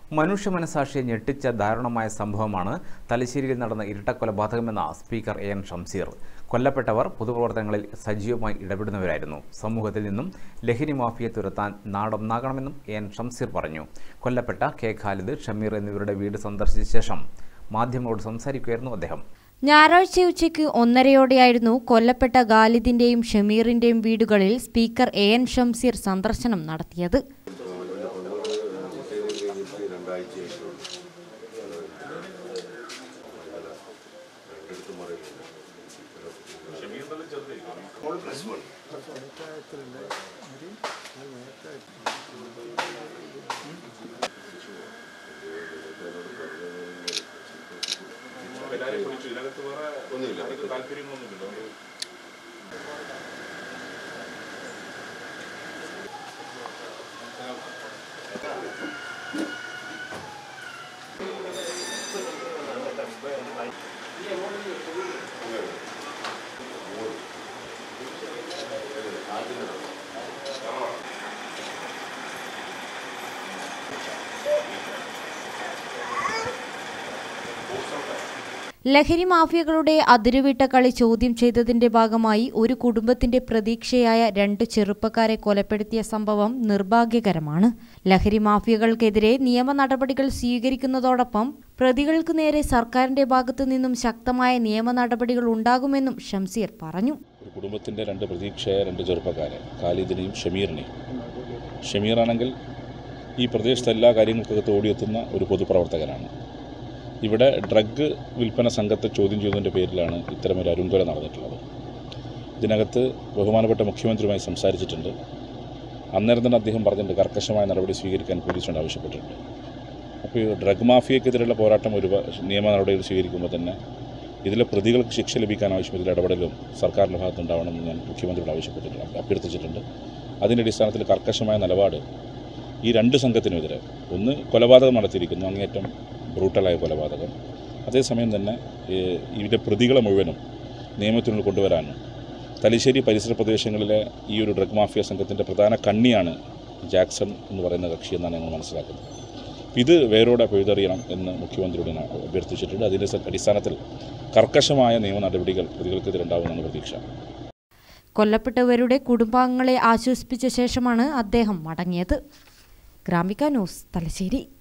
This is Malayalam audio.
മനുഷ്യ മനസാക്ഷിയെ ഞെട്ടിച്ച ദാരുണമായ സംഭവമാണ് തലശ്ശേരിയിൽ നടന്ന ഇരട്ടക്കൊലപാതകമെന്ന സ്പീക്കർ എ എൻ ഷംസീർ കൊല്ലപ്പെട്ടവർ പൊതുപ്രവർത്തനങ്ങളിൽ സജീവമായി ഇടപെടുന്നവരായിരുന്നു സമൂഹത്തിൽ നിന്നും ലഹരി മാഫിയെ തുരത്താൻ നാടൊന്നാകണമെന്നും എ എൻ ഷംസീർ പറഞ്ഞു കൊല്ലപ്പെട്ട കെ ഖാലിദ് ഷമീർ എന്നിവരുടെ വീട് സന്ദർശിച്ച ശേഷം മാധ്യമങ്ങളോട് സംസാരിക്കുകയായിരുന്നു അദ്ദേഹം ഞായറാഴ്ച ഉച്ചയ്ക്ക് ഒന്നരയോടെയായിരുന്നു കൊല്ലപ്പെട്ട ഖാലിദിന്റെയും ഷമീറിന്റെയും വീടുകളിൽ സ്പീക്കർ എ എൻ ഷംസീർ സന്ദർശനം നടത്തിയത് ലഹരി മാഫിയകളുടെ അതിരുവിട്ട കളി ചോദ്യം ചെയ്തതിന്റെ ഭാഗമായി ഒരു കുടുംബത്തിന്റെ പ്രതീക്ഷയായ രണ്ട് ചെറുപ്പക്കാരെ കൊലപ്പെടുത്തിയ സംഭവം നിർഭാഗ്യകരമാണ് ലഹരി മാഫിയകൾക്കെതിരെ നിയമ നടപടികൾ സ്വീകരിക്കുന്നതോടൊപ്പം പ്രതികൾക്ക് നേരെ സർക്കാരിന്റെ ഭാഗത്തു നിന്നും ശക്തമായ നിയമ നടപടികൾ ഉണ്ടാകുമെന്നും ഷംസീർ പറഞ്ഞു ഒരു കുടുംബത്തിൻ്റെ രണ്ട് പ്രതീക്ഷയായ രണ്ട് ചെറുപ്പക്കാരെ ഖാലിദിനെയും ഷമീറിനെയും ഷമീറാണെങ്കിൽ ഈ പ്രദേശത്തെ എല്ലാ കാര്യങ്ങൾക്കകത്ത് ഓടിയെത്തുന്ന ഒരു പൊതുപ്രവർത്തകനാണ് ഇവിടെ ഡ്രഗ് വിൽപ്പന സംഘത്തെ ചോദ്യം ചെയ്തതിൻ്റെ പേരിലാണ് ഇത്തരമൊരു അരുങ്കൊല നടന്നിട്ടുള്ളത് ഇതിനകത്ത് ബഹുമാനപ്പെട്ട മുഖ്യമന്ത്രിയുമായി സംസാരിച്ചിട്ടുണ്ട് അന്നേരം തന്നെ അദ്ദേഹം പറഞ്ഞിട്ടുണ്ട് കർക്കശമായ നടപടി സ്വീകരിക്കാൻ പോലീസിനോട് ആവശ്യപ്പെട്ടിട്ടുണ്ട് അപ്പോൾ ഈ ഡ്രഗ് മാഫിയക്കെതിരെയുള്ള പോരാട്ടം ഒരു നിയമ നടപടികൾ സ്വീകരിക്കുമ്പോൾ തന്നെ ഇതിലെ പ്രതികൾക്ക് ശിക്ഷ ലഭിക്കാൻ ആവശ്യം ഇതിൽ ഇടപെടലും സർക്കാരിൻ്റെ ഭാഗത്തുണ്ടാവണമെന്ന് ഞാൻ മുഖ്യമന്ത്രിയോട് ആവശ്യപ്പെട്ടിട്ടുണ്ട് അഭ്യർത്ഥിച്ചിട്ടുണ്ട് അതിൻ്റെ അടിസ്ഥാനത്തിൽ കർക്കശമായ നിലപാട് ഈ രണ്ട് സംഘത്തിനുമെതിരെ ഒന്ന് കൊലപാതകം നടത്തിയിരിക്കുന്നു അങ്ങേയറ്റം ബ്രൂട്ടലായ കൊലപാതകം അതേസമയം തന്നെ ഏഹ്, ഇതിൻ്റെ പ്രതികളെ മുഴുവനും നിയമത്തിനുള്ളിൽ കൊണ്ടുവരാനും തലശ്ശേരി പരിസര പ്രദേശങ്ങളിലെ ഈ ഒരു ഡ്രഗ് മാഫിയ സംഘത്തിൻ്റെ പ്രധാന കണ്ണിയാണ് ജാക്സൺ എന്ന് പറയുന്ന കക്ഷി എന്നാണ് ഞങ്ങൾ മനസ്സിലാക്കുന്നത് ഇത് വേരോടെ പിഴുതെറിയണം എന്ന് മുഖ്യമന്ത്രിയോട് ഞാൻ അഭ്യർത്ഥിച്ചിട്ടുണ്ട് അതിൻ്റെ സ- അടിസ്ഥാനത്തിൽ കർക്കശമായ നിയമ നടപടികൾ പ്രതികൾക്കെതിരെ ഉണ്ടാവുമെന്നാണ് പ്രതീക്ഷ കൊല്ലപ്പെട്ടവരുടെ കുടുംബാംഗങ്ങളെ ആശ്വസിപ്പിച്ച ശേഷമാണ് അദ്ദേഹം മടങ്ങിയത് ഗ്രാമിക ന്യൂസ് തലശ്ശേരി